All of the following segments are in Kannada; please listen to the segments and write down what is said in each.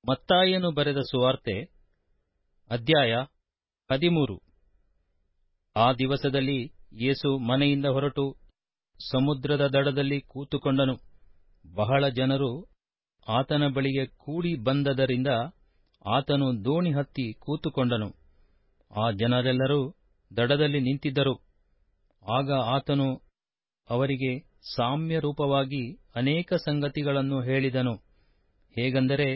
ಮತ್ತಾಯನು ಬರೆದ ಸುವಾರ್ತೆ ಅಧ್ಯಾಯ ಹದಿಮೂರು ಆ ದಿವಸದಲ್ಲಿ ಯೇಸು ಮನೆಯಿಂದ ಹೊರಟು ಸಮುದ್ರದ ದಡದಲ್ಲಿ ಕೂತುಕೊಂಡನು ಬಹಳ ಜನರು ಆತನ ಬಳಿಗೆ ಕೂಡಿ ಬಂದದರಿಂದ ಆತನು ದೋಣಿ ಹತ್ತಿ ಕೂತುಕೊಂಡನು ಆ ಜನರೆಲ್ಲರೂ ದಡದಲ್ಲಿ ನಿಂತಿದ್ದರು ಆಗ ಆತನು ಅವರಿಗೆ ಸಾಮ್ಯರೂಪವಾಗಿ ಅನೇಕ ಸಂಗತಿಗಳನ್ನು ಹೇಳಿದನು ಹೇಗೆಂದರೆ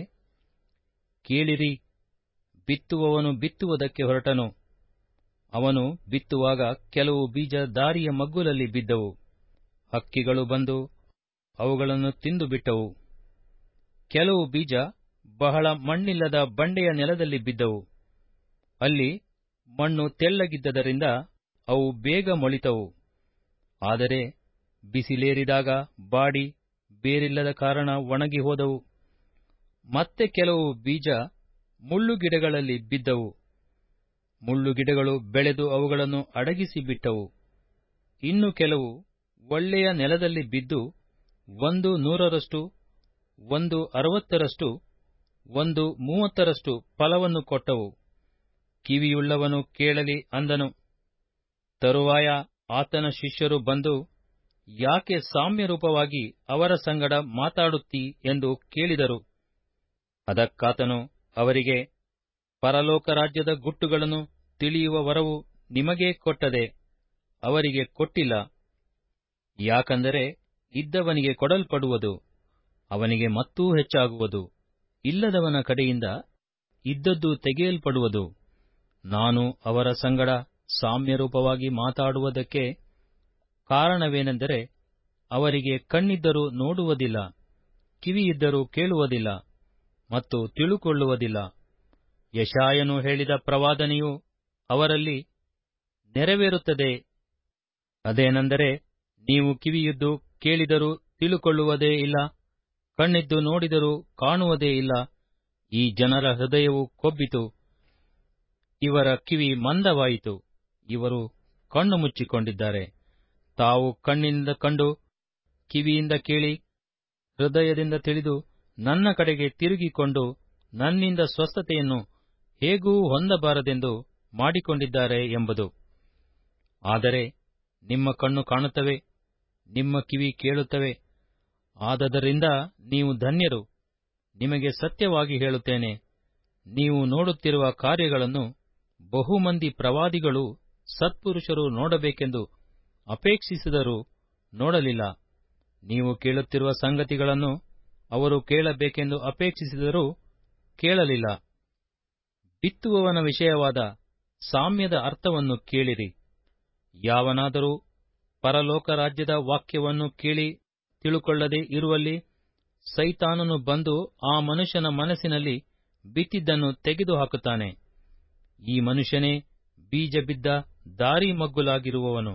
ಕೇಳಿರಿ ಬಿತ್ತುವವನು ಬಿತ್ತುವುದಕ್ಕೆ ಹೊರಟನು ಅವನು ಬಿತ್ತುವಾಗ ಕೆಲವು ಬೀಜ ದಾರಿಯ ಮಗ್ಗುಲಲ್ಲಿ ಬಿದ್ದವು ಹಕ್ಕಿಗಳು ಬಂದು ಅವುಗಳನ್ನು ತಿಂದು ಬಿಟ್ಟವು ಕೆಲವು ಬೀಜ ಬಹಳ ಮಣ್ಣಿಲ್ಲದ ಬಂಡೆಯ ನೆಲದಲ್ಲಿ ಬಿದ್ದವು ಅಲ್ಲಿ ಮಣ್ಣು ತೆಳ್ಳಗಿದ್ದರಿಂದ ಅವು ಬೇಗ ಮೊಳಿತವು ಆದರೆ ಬಿಸಿಲೇರಿದಾಗ ಬಾಡಿ ಬೇರಿಲ್ಲದ ಕಾರಣ ಒಣಗಿ ಹೋದವು ಮತ್ತೆ ಕೆಲವು ಬೀಜ ಮುಳ್ಳುಗಿಡಗಳಲ್ಲಿ ಬಿದ್ದವು ಮುಳ್ಳುಗಿಡಗಳು ಬೆಳೆದು ಅವುಗಳನ್ನು ಅಡಗಿಸಿ ಬಿಟ್ಟವು ಇನ್ನು ಕೆಲವು ಒಳ್ಳೆಯ ನೆಲದಲ್ಲಿ ಬಿದ್ದು ಒಂದು ನೂರರಷ್ಟು ಒಂದು ಅರವತ್ತರಷ್ಟು ಒಂದು ಮೂವತ್ತರಷ್ಟು ಫಲವನ್ನು ಕೊಟ್ಟವು ಕಿವಿಯುಳ್ಳವನು ಕೇಳಲಿ ಅಂದನು ತರುವಾಯ ಆತನ ಶಿಷ್ಯರು ಬಂದು ಯಾಕೆ ಸಾಮ್ಯರೂಪವಾಗಿ ಅವರ ಸಂಗಡ ಮಾತಾಡುತ್ತೀ ಎಂದು ಕೇಳಿದರು ಅದಕ್ಕಾತನು ಅವರಿಗೆ ಪರಲೋಕ ರಾಜ್ಯದ ಗುಟ್ಟುಗಳನ್ನು ತಿಳಿಯುವ ವರವು ನಿಮಗೇ ಕೊಟ್ಟದೆ ಅವರಿಗೆ ಕೊಟ್ಟಿಲ್ಲ ಯಾಕಂದರೆ ಇದ್ದವನಿಗೆ ಕೊಡಲ್ಪಡುವುದು ಅವನಿಗೆ ಮತ್ತೂ ಹೆಚ್ಚಾಗುವುದು ಇಲ್ಲದವನ ಕಡೆಯಿಂದ ಇದ್ದದ್ದು ತೆಗೆಯಲ್ಪಡುವುದು ನಾನು ಅವರ ಸಂಗಡ ಸಾಮ್ಯರೂಪವಾಗಿ ಮಾತಾಡುವುದಕ್ಕೆ ಕಾರಣವೇನೆಂದರೆ ಅವರಿಗೆ ಕಣ್ಣಿದ್ದರೂ ನೋಡುವುದಿಲ್ಲ ಕಿವಿಯಿದ್ದರೂ ಕೇಳುವುದಿಲ್ಲ ಮತ್ತು ತಿಳುಕೊಳ್ಳುವುದಿಲ್ಲ ಯಶಾಯನು ಹೇಳಿದ ಪ್ರವಾದನೆಯು ಅವರಲ್ಲಿ ನೆರವೇರುತ್ತದೆ ಅದೇನೆಂದರೆ ನೀವು ಕಿವಿಯಿದ್ದು ಕೇಳಿದರೂ ತಿಳುಕೊಳ್ಳುವುದೇ ಇಲ್ಲ ಕಣ್ಣಿದ್ದು ನೋಡಿದರೂ ಕಾಣುವುದೇ ಇಲ್ಲ ಈ ಜನರ ಹೃದಯವು ಕೊಬ್ಬಿತು ಇವರ ಕಿವಿ ಮಂದವಾಯಿತು ಇವರು ಕಣ್ಣು ಮುಚ್ಚಿಕೊಂಡಿದ್ದಾರೆ ತಾವು ಕಣ್ಣಿನಿಂದ ಕಂಡು ಕಿವಿಯಿಂದ ಕೇಳಿ ಹೃದಯದಿಂದ ತಿಳಿದು ನನ್ನ ಕಡೆಗೆ ತಿರುಗಿಕೊಂಡು ನನ್ನಿಂದ ಸ್ವಸ್ಥತೆಯನ್ನು ಹೇಗೂ ಹೊಂದಬಾರದೆಂದು ಮಾಡಿಕೊಂಡಿದ್ದಾರೆ ಎಂಬುದು ಆದರೆ ನಿಮ್ಮ ಕಣ್ಣು ಕಾಣುತ್ತವೆ ನಿಮ್ಮ ಕಿವಿ ಕೇಳುತ್ತವೆ ಆದದರಿಂದ ನೀವು ಧನ್ಯರು ನಿಮಗೆ ಸತ್ಯವಾಗಿ ಹೇಳುತ್ತೇನೆ ನೀವು ನೋಡುತ್ತಿರುವ ಕಾರ್ಯಗಳನ್ನು ಬಹುಮಂದಿ ಪ್ರವಾದಿಗಳು ಸತ್ಪುರುಷರು ನೋಡಬೇಕೆಂದು ಅಪೇಕ್ಷಿಸಿದರೂ ನೋಡಲಿಲ್ಲ ನೀವು ಕೇಳುತ್ತಿರುವ ಸಂಗತಿಗಳನ್ನು ಅವರು ಕೇಳಬೇಕೆಂದು ಅಪೇಕ್ಷಿಸಿದರೂ ಕೇಳಲಿಲ್ಲ ಬಿತ್ತುವವನ ವಿಷಯವಾದ ಸಾಮ್ಯದ ಅರ್ಥವನ್ನು ಕೇಳಿರಿ ಯಾವನಾದರೂ ಪರಲೋಕ ರಾಜ್ಯದ ವಾಕ್ಯವನ್ನು ಕೇಳಿ ತಿಳುಕೊಳ್ಳದೆ ಇರುವಲ್ಲಿ ಸೈತಾನನು ಬಂದು ಆ ಮನುಷ್ಯನ ಮನಸ್ಸಿನಲ್ಲಿ ಬಿತ್ತಿದ್ದನ್ನು ತೆಗೆದುಹಾಕುತ್ತಾನೆ ಈ ಮನುಷ್ಯನೇ ಬೀಜ ಬಿದ್ದ ದಾರಿ ಮಗ್ಗುಲಾಗಿರುವವನು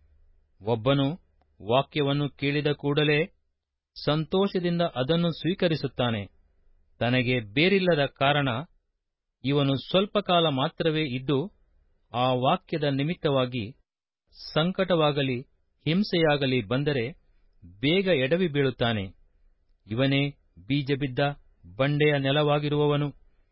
ಒಬ್ಬನು ವಾಕ್ಯವನ್ನು ಕೇಳಿದ ಕೂಡಲೇ ಸಂತೋಷದಿಂದ ಅದನ್ನು ಸ್ವೀಕರಿಸುತ್ತಾನೆ ತನಗೆ ಬೇರಿಲ್ಲದ ಕಾರಣ ಇವನು ಸ್ವಲ್ಪ ಕಾಲ ಮಾತ್ರವೇ ಇದ್ದು ಆ ವಾಕ್ಯದ ನಿಮಿತ್ತವಾಗಿ ಸಂಕಟವಾಗಲಿ ಹಿಂಸೆಯಾಗಲಿ ಬಂದರೆ ಬೇಗ ಎಡವಿ ಬೀಳುತ್ತಾನೆ ಇವನೇ ಬೀಜ ಬಿದ್ದ ಬಂಡೆಯ ನೆಲವಾಗಿರುವವನು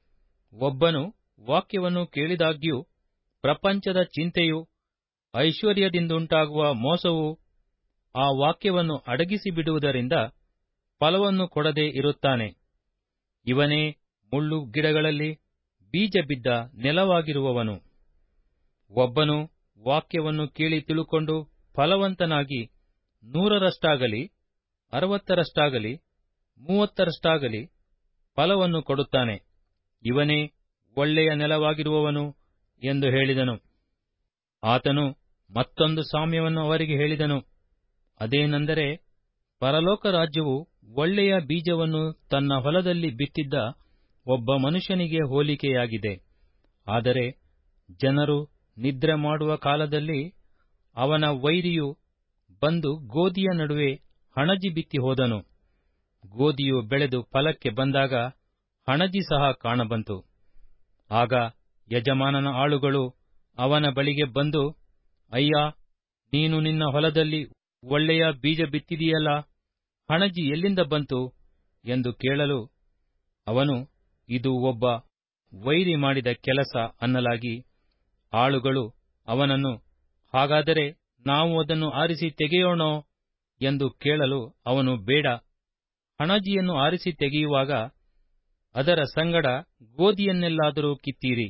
ಒಬ್ಬನು ವಾಕ್ಯವನ್ನು ಕೇಳಿದಾಗ್ಯೂ ಪ್ರಪಂಚದ ಚಿಂತೆಯು ಐಶ್ವರ್ಯದಿಂದುಂಟಾಗುವ ಮೋಸವು ಆ ವಾಕ್ಯವನ್ನು ಅಡಗಿಸಿ ಬಿಡುವುದರಿಂದ ಫಲವನ್ನು ಕೊಡದೆ ಇರುತ್ತಾನೆ ಇವನೇ ಮುಳ್ಳು ಗಿಡಗಳಲ್ಲಿ ಬೀಜ ಬಿದ್ದ ನೆಲವಾಗಿರುವವನು ಒಬ್ಬನು ವಾಕ್ಯವನ್ನು ಕೇಳಿ ತಿಳುಕೊಂಡು ಫಲವಂತನಾಗಿ ನೂರರಷ್ಟಾಗಲಿ ಅರವತ್ತರಷ್ಟಾಗಲಿ ಮೂವತ್ತರಷ್ಟಾಗಲಿ ಫಲವನ್ನು ಕೊಡುತ್ತಾನೆ ಇವನೇ ಒಳ್ಳೆಯ ನೆಲವಾಗಿರುವವನು ಎಂದು ಹೇಳಿದನು ಆತನು ಮತ್ತೊಂದು ಸಾಮ್ಯವನ್ನು ಅವರಿಗೆ ಹೇಳಿದನು ಅದೇನೆಂದರೆ ಪರಲೋಕ ರಾಜ್ಯವು ಒಳ್ಳೆಯ ಬೀಜವನ್ನು ತನ್ನ ಹೊಲದಲ್ಲಿ ಬಿತ್ತಿದ್ದ ಒಬ್ಬ ಮನುಷ್ಯನಿಗೆ ಹೋಲಿಕೆಯಾಗಿದೆ ಆದರೆ ಜನರು ನಿದ್ರೆ ಮಾಡುವ ಕಾಲದಲ್ಲಿ ಅವನ ವೈರಿಯು ಬಂದು ಗೋದಿಯ ನಡುವೆ ಹಣಜಿ ಬಿತ್ತಿ ಹೋದನು ಗೋದಿಯು ಬೆಳೆದು ಫಲಕ್ಕೆ ಬಂದಾಗ ಹಣಜಿ ಸಹ ಕಾಣಬಂತು ಆಗ ಯಜಮಾನನ ಆಳುಗಳು ಅವನ ಬಳಿಗೆ ಬಂದು ಅಯ್ಯ ನೀನು ನಿನ್ನ ಹೊಲದಲ್ಲಿ ಒಳ್ಳೆಯ ಬೀಜ ಬಿತ್ತಿದೆಯಲ್ಲ ಹಣಜಿ ಎಲ್ಲಿಂದ ಬಂತು ಎಂದು ಕೇಳಲು ಅವನು ಇದು ಒಬ್ಬ ವೈರಿ ಮಾಡಿದ ಕೆಲಸ ಅನ್ನಲಾಗಿ ಆಳುಗಳು ಅವನನ್ನು ಹಾಗಾದರೆ ನಾವು ಅದನ್ನು ಆರಿಸಿ ತೆಗೆಯೋಣೋ ಎಂದು ಕೇಳಲು ಅವನು ಬೇಡ ಹಣಜಿಯನ್ನು ಆರಿಸಿ ತೆಗೆಯುವಾಗ ಅದರ ಸಂಗಡ ಗೋಧಿಯನ್ನೆಲ್ಲಾದರೂ ಕಿತ್ತೀರಿ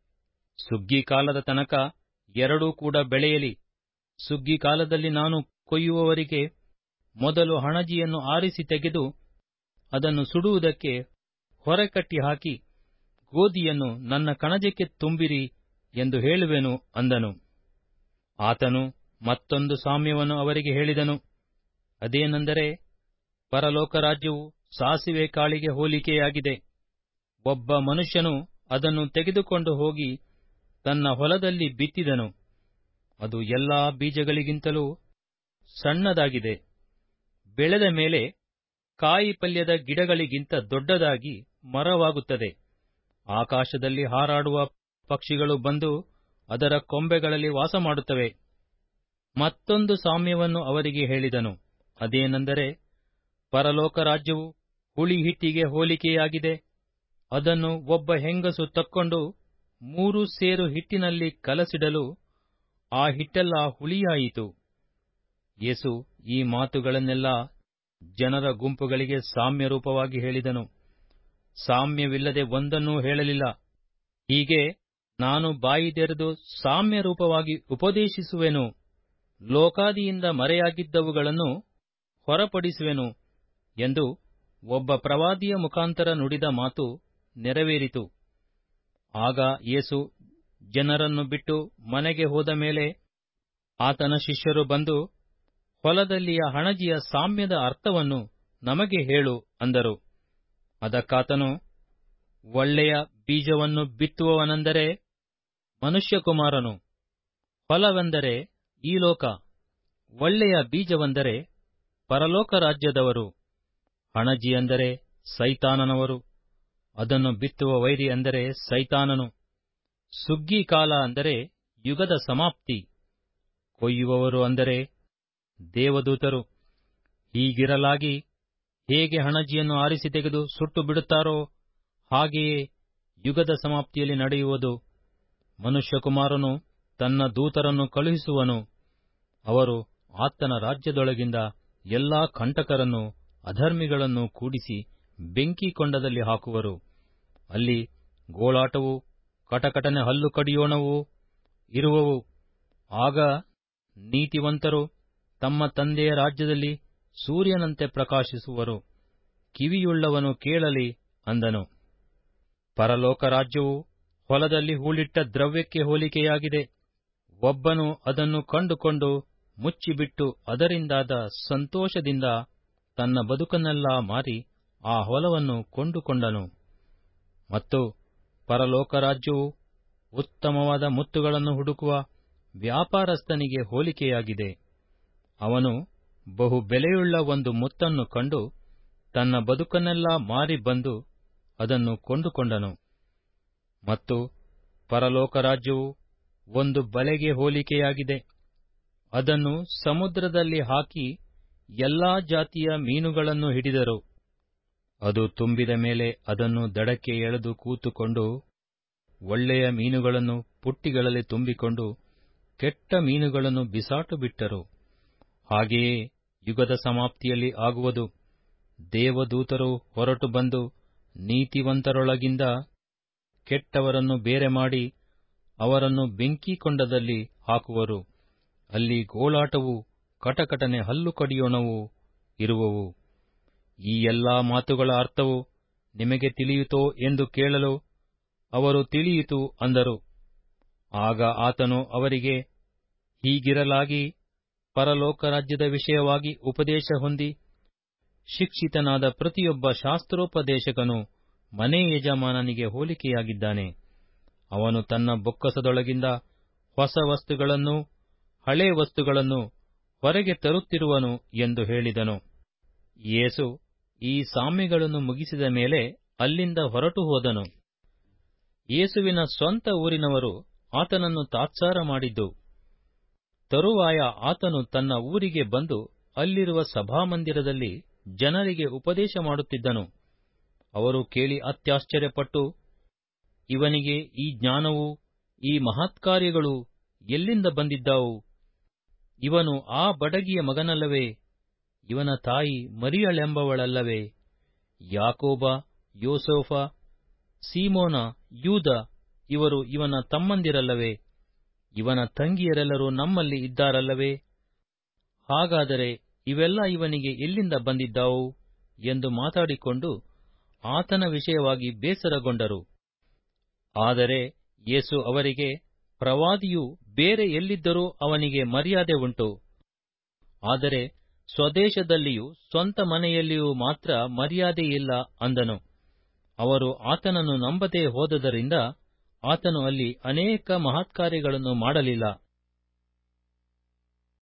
ಸುಗ್ಗಿ ಕಾಲದ ತನಕ ಎರಡೂ ಕೂಡ ಬೆಳೆಯಲಿ ಸುಗ್ಗಿ ಕಾಲದಲ್ಲಿ ನಾನು ಕೊಯ್ಯುವವರಿಗೆ ಮೊದಲು ಹಣಜಿಯನ್ನು ಆರಿಸಿ ತೆಗೆದು ಅದನ್ನು ಸುಡುವುದಕ್ಕೆ ಹೊರಕಟ್ಟಿ ಹಾಕಿ ಗೋಧಿಯನ್ನು ನನ್ನ ಕಣಜಕ್ಕೆ ತುಂಬಿರಿ ಎಂದು ಹೇಳುವೆನು ಅಂದನು ಆತನು ಮತ್ತೊಂದು ಸಾಮ್ಯವನ್ನು ಅವರಿಗೆ ಹೇಳಿದನು ಅದೇನೆಂದರೆ ಪರಲೋಕ ರಾಜ್ಯವು ಸಾಸಿವೆ ಕಾಳಿಗೆ ಹೋಲಿಕೆಯಾಗಿದೆ ಒಬ್ಬ ಮನುಷ್ಯನು ಅದನ್ನು ತೆಗೆದುಕೊಂಡು ಹೋಗಿ ತನ್ನ ಹೊಲದಲ್ಲಿ ಬಿತ್ತಿದನು ಅದು ಎಲ್ಲಾ ಬೀಜಗಳಿಗಿಂತಲೂ ಸಣ್ಣದಾಗಿದೆ ಬೆಳೆದ ಮೇಲೆ ಕಾಯಿ ಪಲ್ಯದ ಗಿಡಗಳಿಗಿಂತ ದೊಡ್ಡದಾಗಿ ಮರವಾಗುತ್ತದೆ ಆಕಾಶದಲ್ಲಿ ಹಾರಾಡುವ ಪಕ್ಷಿಗಳು ಬಂದು ಅದರ ಕೊಂಬೆಗಳಲ್ಲಿ ವಾಸ ಮಾಡುತ್ತವೆ ಮತ್ತೊಂದು ಸಾಮ್ಯವನ್ನು ಅವರಿಗೆ ಹೇಳಿದನು ಅದೇನೆಂದರೆ ಪರಲೋಕ ರಾಜ್ಯವು ಹುಳಿ ಹಿಟ್ಟಿಗೆ ಹೋಲಿಕೆಯಾಗಿದೆ ಅದನ್ನು ಒಬ್ಬ ಹೆಂಗಸು ತಕ್ಕೊಂಡು ಮೂರು ಸೇರು ಹಿಟ್ಟಿನಲ್ಲಿ ಕಲಸಿಡಲು ಆ ಹಿಟ್ಟೆಲ್ಲ ಹುಳಿಯಾಯಿತು ಯೇಸು ಈ ಮಾತುಗಳನ್ನೆಲ್ಲ ಜನರ ಗುಂಪುಗಳಿಗೆ ಸಾಮ್ಯ ರೂಪವಾಗಿ ಹೇಳಿದನು ಸಾಮ್ಯವಿಲ್ಲದೆ ಒಂದನ್ನೂ ಹೇಳಲಿಲ್ಲ ಹೀಗೆ ನಾನು ಬಾಯಿದೆರೆದು ಸಾಮ್ಯ ರೂಪವಾಗಿ ಉಪದೇಶಿಸುವೆನು ಲೋಕಾದಿಯಿಂದ ಮರೆಯಾಗಿದ್ದವುಗಳನ್ನು ಹೊರಪಡಿಸುವೆನು ಎಂದು ಒಬ್ಬ ಪ್ರವಾದಿಯ ಮುಖಾಂತರ ನುಡಿದ ಮಾತು ನೆರವೇರಿತು ಆಗ ಯೇಸು ಜನರನ್ನು ಬಿಟ್ಟು ಮನೆಗೆ ಹೋದ ಮೇಲೆ ಆತನ ಶಿಷ್ಯರು ಬಂದು ಹೊಲದಲ್ಲಿಯ ಹಣಜಿಯ ಸಾಮ್ಯದ ಅರ್ಥವನ್ನು ನಮಗೆ ಹೇಳು ಅಂದರು ಅದಕ್ಕಾತನು ಒಳ್ಳೆಯ ಬೀಜವನ್ನು ಬಿತ್ತುವವನೆಂದರೆ ಮನುಷ್ಯಕುಮಾರನು ಹೊಲವೆಂದರೆ ಈ ಲೋಕ ಒಳ್ಳೆಯ ಬೀಜವೆಂದರೆ ಪರಲೋಕ ರಾಜ್ಯದವರು ಹಣಜಿ ಅಂದರೆ ಸೈತಾನನವರು ಅದನ್ನು ಬಿತ್ತುವ ವೈರಿ ಅಂದರೆ ಸೈತಾನನು ಸುಗ್ಗಿ ಕಾಲ ಅಂದರೆ ಯುಗದ ಸಮಾಪ್ತಿ ಕೊಯ್ಯುವವರು ಅಂದರೆ ದೇವದೂತರು ಹೀಗಿರಲಾಗಿ ಹೇಗೆ ಹಣಜಿಯನ್ನು ಆರಿಸಿ ತೆಗೆದು ಸುಟ್ಟು ಬಿಡುತ್ತಾರೋ ಹಾಗೆಯೇ ಯುಗದ ಸಮಾಪ್ತಿಯಲ್ಲಿ ನಡೆಯುವುದು ಮನುಷ್ಯಕುಮಾರನು ತನ್ನ ದೂತರನ್ನು ಕಳುಹಿಸುವನು ಅವರು ಆತನ ರಾಜ್ಯದೊಳಗಿಂದ ಎಲ್ಲಾ ಕಂಟಕರನ್ನು ಅಧರ್ಮಿಗಳನ್ನು ಕೂಡಿಸಿ ಬೆಂಕಿ ಕೊಂಡದಲ್ಲಿ ಹಾಕುವರು ಅಲ್ಲಿ ಗೋಳಾಟವು ಕಟಕಟನೆ ಹಲ್ಲು ಕಡಿಯೋಣವೂ ಇರುವವು ಆಗ ನೀತಿವಂತರು ತಮ್ಮ ತಂದೆಯ ರಾಜ್ಯದಲ್ಲಿ ಸೂರ್ಯನಂತೆ ಪ್ರಕಾಶಿಸುವರು ಕಿವಿಯುಳ್ಳವನು ಕೇಳಲಿ ಅಂದನು ಪರಲೋಕ ರಾಜ್ಯವು ಹೊಲದಲ್ಲಿ ಹೂಳಿಟ್ಟ ದ್ರವ್ಯಕ್ಕೆ ಹೋಲಿಕೆಯಾಗಿದೆ ಒಬ್ಬನು ಅದನ್ನು ಕಂಡುಕೊಂಡು ಮುಚ್ಚಿಬಿಟ್ಟು ಅದರಿಂದಾದ ಸಂತೋಷದಿಂದ ತನ್ನ ಬದುಕನ್ನೆಲ್ಲ ಮಾರಿ ಆ ಹೊಲವನ್ನು ಕೊಂಡುಕೊಂಡನು ಮತ್ತು ಪರಲೋಕ ರಾಜ್ಯವು ಉತ್ತಮವಾದ ಮುತ್ತುಗಳನ್ನು ಹುಡುಕುವ ವ್ಯಾಪಾರಸ್ಥನಿಗೆ ಹೋಲಿಕೆಯಾಗಿದೆ ಅವನು ಬಹು ಬೆಲೆಯುಳ್ಳ ಒಂದು ಮುತ್ತನ್ನು ಕಂಡು ತನ್ನ ಬದುಕನ್ನೆಲ್ಲ ಮಾರಿ ಬಂದು ಅದನ್ನು ಕೊಂಡುಕೊಂಡನು ಮತ್ತು ಪರಲೋಕ ರಾಜ್ಯವು ಒಂದು ಬಲೆಗೆ ಹೋಲಿಕೆಯಾಗಿದೆ ಅದನ್ನು ಸಮುದ್ರದಲ್ಲಿ ಹಾಕಿ ಎಲ್ಲಾ ಜಾತಿಯ ಮೀನುಗಳನ್ನು ಹಿಡಿದರು ಅದು ತುಂಬಿದ ಮೇಲೆ ಅದನ್ನು ದಡಕ್ಕೆ ಎಳೆದು ಕೂತುಕೊಂಡು ಒಳ್ಳೆಯ ಮೀನುಗಳನ್ನು ಪುಟ್ಟಿಗಳಲ್ಲಿ ತುಂಬಿಕೊಂಡು ಕೆಟ್ಟ ಮೀನುಗಳನ್ನು ಬಿಸಾಟು ಬಿಟ್ಟರು ಹಾಗೆಯೇ ಯುಗದ ಸಮಾಪ್ತಿಯಲ್ಲಿ ಆಗುವುದು ದೇವದೂತರು ಹೊರಟು ಬಂದು ನೀತಿವಂತರೊಳಗಿಂದ ಕೆಟ್ಟವರನ್ನು ಬೇರೆ ಮಾಡಿ ಅವರನ್ನು ಬೆಂಕಿಕೊಂಡದಲ್ಲಿ ಹಾಕುವರು ಅಲ್ಲಿ ಗೋಳಾಟವು ಕಟಕಟನೆ ಹಲ್ಲು ಕಡಿಯೋಣವೂ ಇರುವವು ಈ ಎಲ್ಲಾ ಮಾತುಗಳ ಅರ್ಥವು ನಿಮಗೆ ತಿಳಿಯಿತೋ ಎಂದು ಕೇಳಲು ಅವರು ತಿಳಿಯಿತು ಅಂದರು ಆಗ ಆತನು ಅವರಿಗೆ ಹೀಗಿರಲಾಗಿ ಪರಲೋಕ ರಾಜ್ಯದ ವಿಷಯವಾಗಿ ಉಪದೇಶ ಹೊಂದಿ ಶಿಕ್ಷಿತನಾದ ಪ್ರತಿಯೊಬ್ಬ ಶಾಸ್ತ್ರೋಪದೇಶಕನು ಮನೆ ಯಜಮಾನನಿಗೆ ಹೋಲಿಕೆಯಾಗಿದ್ದಾನೆ ಅವನು ತನ್ನ ಬೊಕ್ಕಸದೊಳಗಿಂದ ಹೊಸ ವಸ್ತುಗಳನ್ನು ಹಳೆ ವಸ್ತುಗಳನ್ನು ಹೊರಗೆ ತರುತ್ತಿರುವನು ಎಂದು ಹೇಳಿದನು ಯೇಸು ಈ ಸಾಮ್ಯಗಳನ್ನು ಮುಗಿಸಿದ ಮೇಲೆ ಅಲ್ಲಿಂದ ಹೊರಟು ಹೋದನು ಯೇಸುವಿನ ಸ್ವಂತ ಊರಿನವರು ಆತನನ್ನು ತಾತ್ಸಾರ ಮಾಡಿದ್ದು ತರುವಾಯ ಆತನು ತನ್ನ ಊರಿಗೆ ಬಂದು ಅಲ್ಲಿರುವ ಸಭಾಮಂದಿರದಲ್ಲಿ ಜನರಿಗೆ ಉಪದೇಶ ಮಾಡುತ್ತಿದ್ದನು ಅವರು ಕೇಳಿ ಅತ್ಯಾಶ್ಚರ್ಯಪಟ್ಟು ಇವನಿಗೆ ಈ ಜ್ಞಾನವು ಈ ಮಹತ್ಕಾರ್ಯಗಳು ಎಲ್ಲಿಂದ ಬಂದಿದ್ದಾವು ಇವನು ಆ ಬಡಗಿಯ ಮಗನಲ್ಲವೇ ಇವನ ತಾಯಿ ಮರಿಯಳೆಂಬವಳಲ್ಲವೇ ಯಾಕೋಬ ಯೋಸೋಫ ಸೀಮೋನ ಯೂದ ಇವರು ಇವನ ತಮ್ಮಂದಿರಲ್ಲವೇ ಇವನ ತಂಗಿಯರೆಲ್ಲರೂ ನಮ್ಮಲ್ಲಿ ಇದ್ದಾರಲ್ಲವೇ ಹಾಗಾದರೆ ಇವೆಲ್ಲ ಇವನಿಗೆ ಎಲ್ಲಿಂದ ಬಂದಿದ್ದಾವು ಎಂದು ಮಾತಾಡಿಕೊಂಡು ಆತನ ವಿಷಯವಾಗಿ ಬೇಸರಗೊಂಡರು ಆದರೆ ಯೇಸು ಅವರಿಗೆ ಪ್ರವಾದಿಯು ಬೇರೆ ಎಲ್ಲಿದ್ದರೂ ಅವನಿಗೆ ಮರ್ಯಾದೆ ಉಂಟು ಆದರೆ ಸ್ವದೇಶದಲ್ಲಿಯೂ ಸ್ವಂತ ಮನೆಯಲ್ಲಿಯೂ ಮಾತ್ರ ಮರ್ಯಾದೆಯಿಲ್ಲ ಅಂದನು ಅವರು ಆತನನ್ನು ನಂಬದೆ ಹೋದದರಿಂದ ಆತನು ಅಲ್ಲಿ ಅನೇಕ ಮಹತ್ಕಾರ್ಯಗಳನ್ನು ಮಾಡಲಿಲ್ಲ